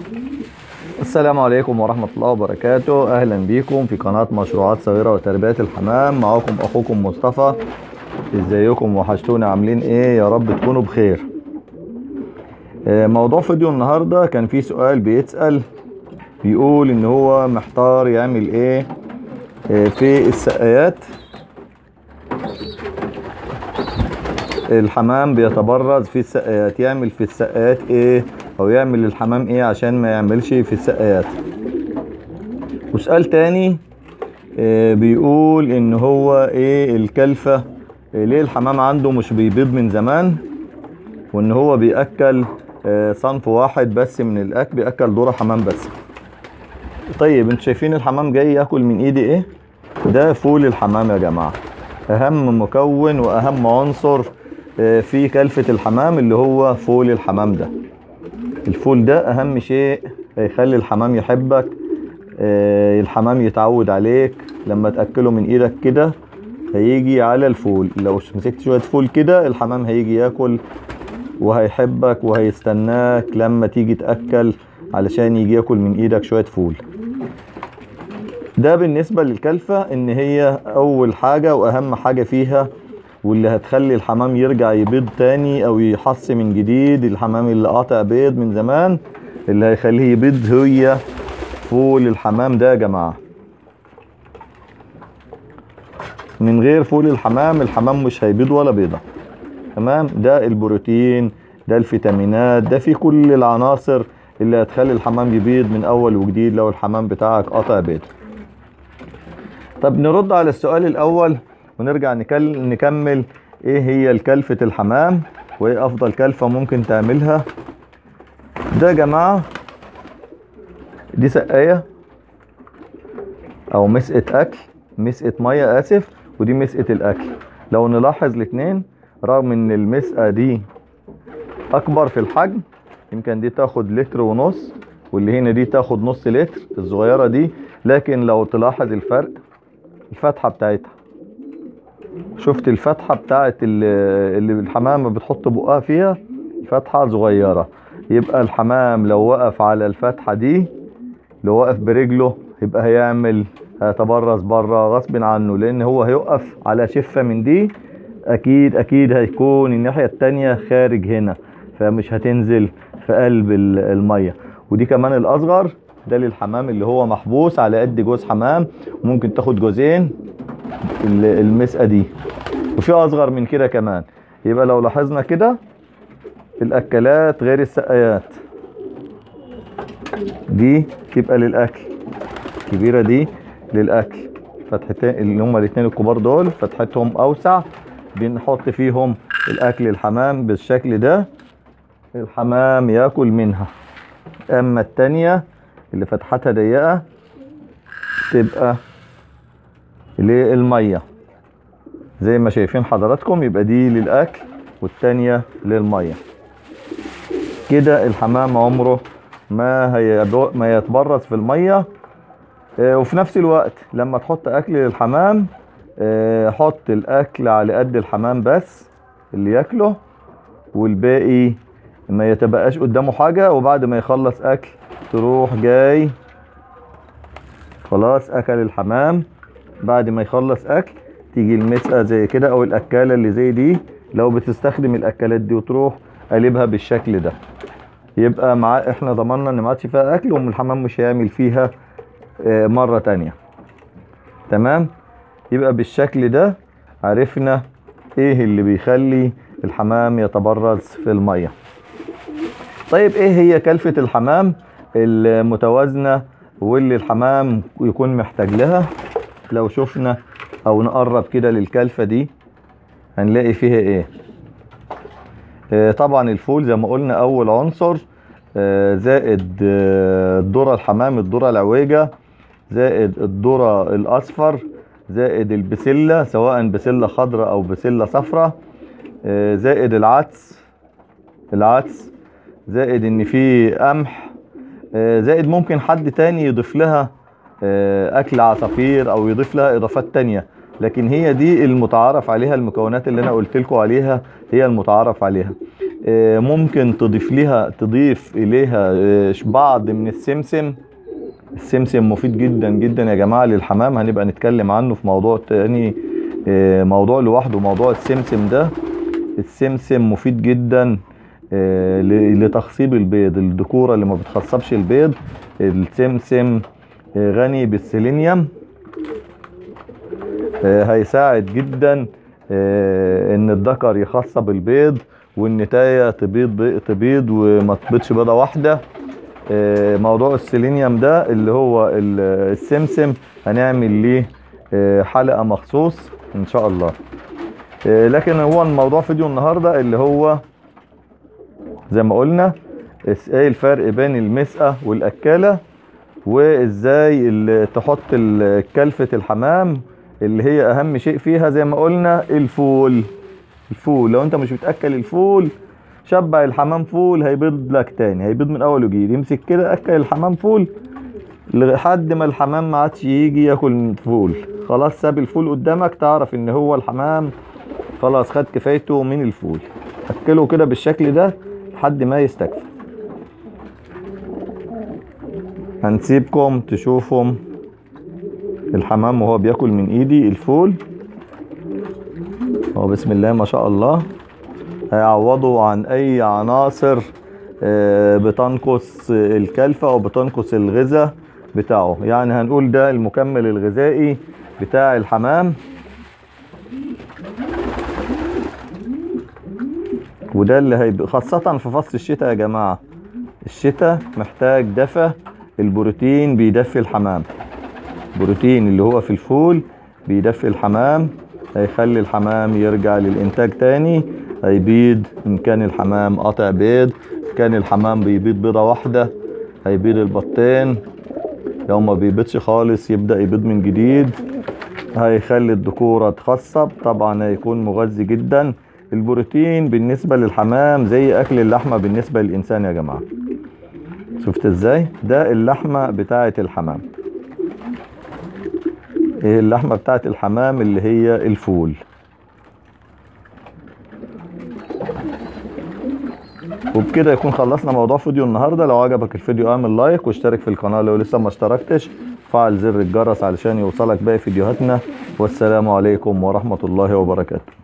السلام عليكم ورحمة الله وبركاته أهلا بيكم في قناة مشروعات صغيرة وتربية الحمام معاكم أخوكم مصطفى ازيكم وحشتوني عاملين ايه يا رب تكونوا بخير آه، موضوع فيديو النهاردة كان في سؤال بيتسأل بيقول ان هو محتار يعمل ايه آه، في السقايات الحمام بيتبرز في السقايات يعمل في السقايات ايه او يعمل للحمام ايه عشان ما يعملش في السقايات وسؤال تاني آه، بيقول ان هو ايه الكلفة آه، ليه الحمام عنده مش بيبيض من زمان وان هو بيأكل آه، صنف واحد بس من الاكل بيأكل ذرة حمام بس طيب انتوا شايفين الحمام جاي ياكل من ايدي ايه ده فول الحمام يا جماعة اهم مكون واهم عنصر آه، في كلفة الحمام اللي هو فول الحمام ده الفول ده اهم شيء هيخلي الحمام يحبك آه، الحمام يتعود عليك لما تاكله من ايدك كده هيجي على الفول لو مسكت شويه فول كده الحمام هيجي ياكل وهيحبك وهيستناك لما تيجي تاكل علشان يجي ياكل من ايدك شويه فول ده بالنسبه للكلفه ان هي اول حاجه واهم حاجه فيها واللي هتخلي الحمام يرجع يبيض تاني او يحص من جديد الحمام اللي قاطع بيض من زمان اللي هيخليه يبيض هي فول الحمام ده يا جماعة من غير فول الحمام الحمام مش هيبيض ولا بيضة تمام ده البروتين ده الفيتامينات ده في كل العناصر اللي هتخلي الحمام يبيض من اول وجديد لو الحمام بتاعك قاطع بيض طب نرد على السؤال الاول ونرجع نكل- نكمل ايه هي الكلفة الحمام وايه افضل كلفة ممكن تعملها ده يا جماعة دي سقاية او مسقة اكل مسقة مية اسف ودي مسقة الاكل لو نلاحظ الاتنين رغم ان المسقة دي اكبر في الحجم يمكن دي تاخد لتر ونص واللي هنا دي تاخد نص لتر الصغيرة دي لكن لو تلاحظ الفرق الفتحة بتاعتها شفت الفتحة بتاعت ال- اللي الحمامة بتحط بقها فيها فتحة صغيرة يبقى الحمام لو وقف على الفتحة دي لو وقف برجله يبقى هيعمل هيتبرز بره غصب عنه لان هو هيقف على شفة من دي اكيد اكيد هيكون الناحية التانية خارج هنا فمش هتنزل في قلب ال- المية ودي كمان الاصغر ده للحمام اللي هو محبوس على قد جوز حمام ممكن تاخد جوزين ال- المسقة دي وفي اصغر من كده كمان يبقى لو لاحظنا كده الاكلات غير السقايات دي تبقى للاكل الكبيرة دي للاكل فتحتين اللي هما الاتنين الكبار دول فتحتهم اوسع بنحط فيهم الاكل الحمام بالشكل ده الحمام ياكل منها اما التانية اللي فتحتها ضيقة تبقى للمية زي ما شايفين حضراتكم يبقى دي للاكل والتانية للمية كده الحمام عمره ما هيدو ما يتبرز في المية آه، وفي نفس الوقت لما تحط اكل للحمام آه، حط الاكل على قد الحمام بس اللي ياكله والباقي ما يتبقاش قدامه حاجة وبعد ما يخلص اكل تروح جاي خلاص اكل الحمام بعد ما يخلص اكل تيجي المسقه زي كده او الاكاله اللي زي دي لو بتستخدم الاكلات دي وتروح قلبها بالشكل ده يبقى مع احنا ضمننا ان ما عادش فيها اكل وام الحمام مش هيعمل فيها آه، مره تانية تمام يبقى بالشكل ده عرفنا ايه اللي بيخلي الحمام يتبرز في الميه طيب ايه هي كلفة الحمام المتوازنة واللي الحمام يكون محتاج لها لو شفنا او نقرب كده للكلفة دي هنلاقي فيها ايه آه، طبعا الفول زي ما قلنا اول عنصر آه، زائد آه، الذرة الحمام الذرة العويجة زائد الذرة الاصفر زائد البسلة سواء بسلة خضراء او بسلة صفراء آه، زائد العدس العدس زائد ان في قمح آه، زائد ممكن حد تاني يضيف لها آه، اكل عصافير او يضيف لها اضافات تانية لكن هي دي المتعارف عليها المكونات اللي انا قلت لكم عليها هي المتعارف عليها آه، ممكن تضيف لها تضيف اليها آه، بعض من السمسم السمسم مفيد جدا جدا يا جماعه للحمام هنبقى نتكلم عنه في موضوع تاني آه، موضوع لوحده موضوع السمسم ده السمسم مفيد جدا آه، ل- لتخصيب البيض الذكوره اللي ما بتخصبش البيض السمسم آه، غني بالسيلينيوم آه، هيساعد جدا آه، ان الذكر يخصب البيض والنتايه تبيض بي- تبيض وما تبيضش بيضه واحده آه، موضوع السيلينيوم ده اللي هو ال- السمسم هنعمل ليه آه، حلقه مخصوص ان شاء الله آه، لكن هو الموضوع فيديو النهارده اللي هو زي ما قلنا اس- ايه الفرق بين المسقه والاكاله وازاي ال- تحط ال- كلفة الحمام اللي هي اهم شيء فيها زي ما قلنا الفول الفول لو انت مش بتاكل الفول شبع الحمام فول هيبيض لك تاني هيبيض من اول وجديد يمسك كده اكل الحمام فول لحد ما الحمام ما عادش يجي ياكل فول خلاص ساب الفول قدامك تعرف ان هو الحمام خلاص خد كفايته من الفول اكله كده بالشكل ده لحد ما يستكفي هنسيبكم تشوفوا الحمام وهو بياكل من ايدي الفول هو بسم الله ما شاء الله هيعوضوا عن اي عناصر آه، بتنقص الكلفة او بتنقص الغذاء بتاعه يعني هنقول ده المكمل الغذائي بتاع الحمام وده اللي هيبقى خاصة في فصل الشتاء يا جماعة الشتاء محتاج دفى البروتين بيدفي الحمام بروتين اللي هو في الفول بيدفي الحمام هيخلي الحمام يرجع للإنتاج تاني هيبيض إن كان الحمام قاطع بيض إن كان الحمام بيبيض بيضة واحدة هيبيض البطين لو ما بيبيضش خالص يبدأ يبيض من جديد هيخلي الذكورة تخصب طبعا هيكون مغذي جدا البروتين بالنسبة للحمام زي أكل اللحمة بالنسبة للإنسان يا جماعة شفت ازاي ده اللحمة بتاعة الحمام ايه اللحمة بتاعة الحمام اللي هي الفول وبكده يكون خلصنا موضوع فيديو النهارده لو عجبك الفيديو اعمل لايك واشترك في القناه لو لسه ما اشتركتش فعل زر الجرس علشان يوصلك باقي فيديوهاتنا والسلام عليكم ورحمه الله وبركاته